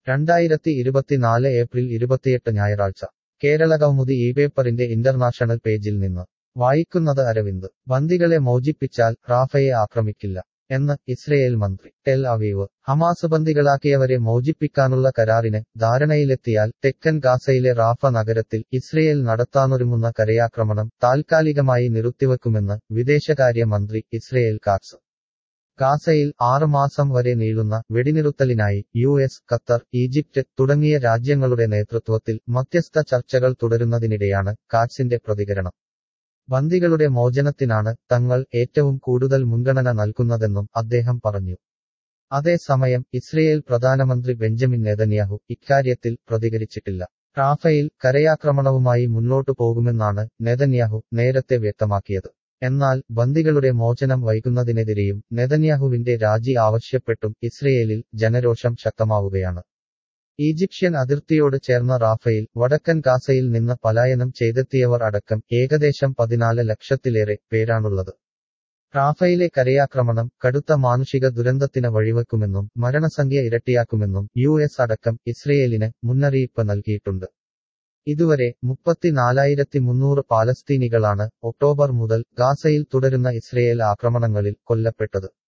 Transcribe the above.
രണ്ടായിരത്തി ഇരുപത്തിനാല് ഏപ്രിൽ ഇരുപത്തിയെട്ട് ഞായറാഴ്ച കേരള കൗമുദി ഈ പേപ്പറിന്റെ ഇന്റർനാഷണൽ പേജിൽ നിന്ന് വായിക്കുന്നത് അരവിന്ദ് ബന്ദികളെ മോചിപ്പിച്ചാൽ റാഫയെ ആക്രമിക്കില്ല എന്ന് ഇസ്രയേൽ മന്ത്രി ടെൽ അവീവ് ഹമാസ് ബന്ദികളാക്കിയവരെ മോചിപ്പിക്കാനുള്ള കരാറിന് ധാരണയിലെത്തിയാൽ തെക്കൻ ഗാസയിലെ റാഫ നഗരത്തിൽ ഇസ്രയേൽ നടത്താനൊരുങ്ങുന്ന കരയാക്രമണം താൽക്കാലികമായി നിർത്തിവെക്കുമെന്ന് വിദേശകാര്യ മന്ത്രി ഇസ്രയേൽ കാറ്റ്സ് ഗാസയിൽ ആറുമാസം വരെ നീളുന്ന വെടിനിറുത്തലിനായി യു എസ് ഖത്തർ ഈജിപ്റ്റ് തുടങ്ങിയ രാജ്യങ്ങളുടെ നേതൃത്വത്തിൽ മധ്യസ്ഥ ചർച്ചകൾ തുടരുന്നതിനിടെയാണ് കാറ്റ്സിന്റെ പ്രതികരണം ബന്ദികളുടെ മോചനത്തിനാണ് തങ്ങൾ ഏറ്റവും കൂടുതൽ മുൻഗണന നൽകുന്നതെന്നും അദ്ദേഹം പറഞ്ഞു അതേസമയം ഇസ്രയേൽ പ്രധാനമന്ത്രി ബെഞ്ചമിൻ നെതന്യാഹു ഇക്കാര്യത്തിൽ പ്രതികരിച്ചിട്ടില്ല റാഫയിൽ കരയാക്രമണവുമായി മുന്നോട്ടു പോകുമെന്നാണ് നെതന്യാഹു നേരത്തെ വ്യക്തമാക്കിയത് എന്നാൽ ബന്ദികളുടെ മോചനം വൈകുന്നതിനെതിരെയും നെതന്യാഹുവിന്റെ രാജി ആവശ്യപ്പെട്ടും ഇസ്രയേലിൽ ജനരോഷം ശക്തമാവുകയാണ് ഈജിപ്ഷ്യൻ അതിർത്തിയോട് ചേർന്ന റാഫയിൽ വടക്കൻ ഗാസയിൽ നിന്ന് പലായനം ചെയ്തെത്തിയവർ അടക്കം ഏകദേശം പതിനാല് ലക്ഷത്തിലേറെ പേരാണുള്ളത് റാഫയിലെ കരയാക്രമണം കടുത്ത മാനുഷിക ദുരന്തത്തിന് വഴിവെക്കുമെന്നും മരണസംഖ്യ ഇരട്ടിയാക്കുമെന്നും യു എസ് അടക്കം ഇസ്രയേലിന് മുന്നറിയിപ്പ് നൽകിയിട്ടുണ്ട് ഇതുവരെ മുപ്പത്തിനാലായിരത്തി മുന്നൂറ് പാലസ്തീനികളാണ് ഒക്ടോബർ മുതൽ ഗാസയിൽ തുടരുന്ന ഇസ്രയേൽ ആക്രമണങ്ങളിൽ കൊല്ലപ്പെട്ടത്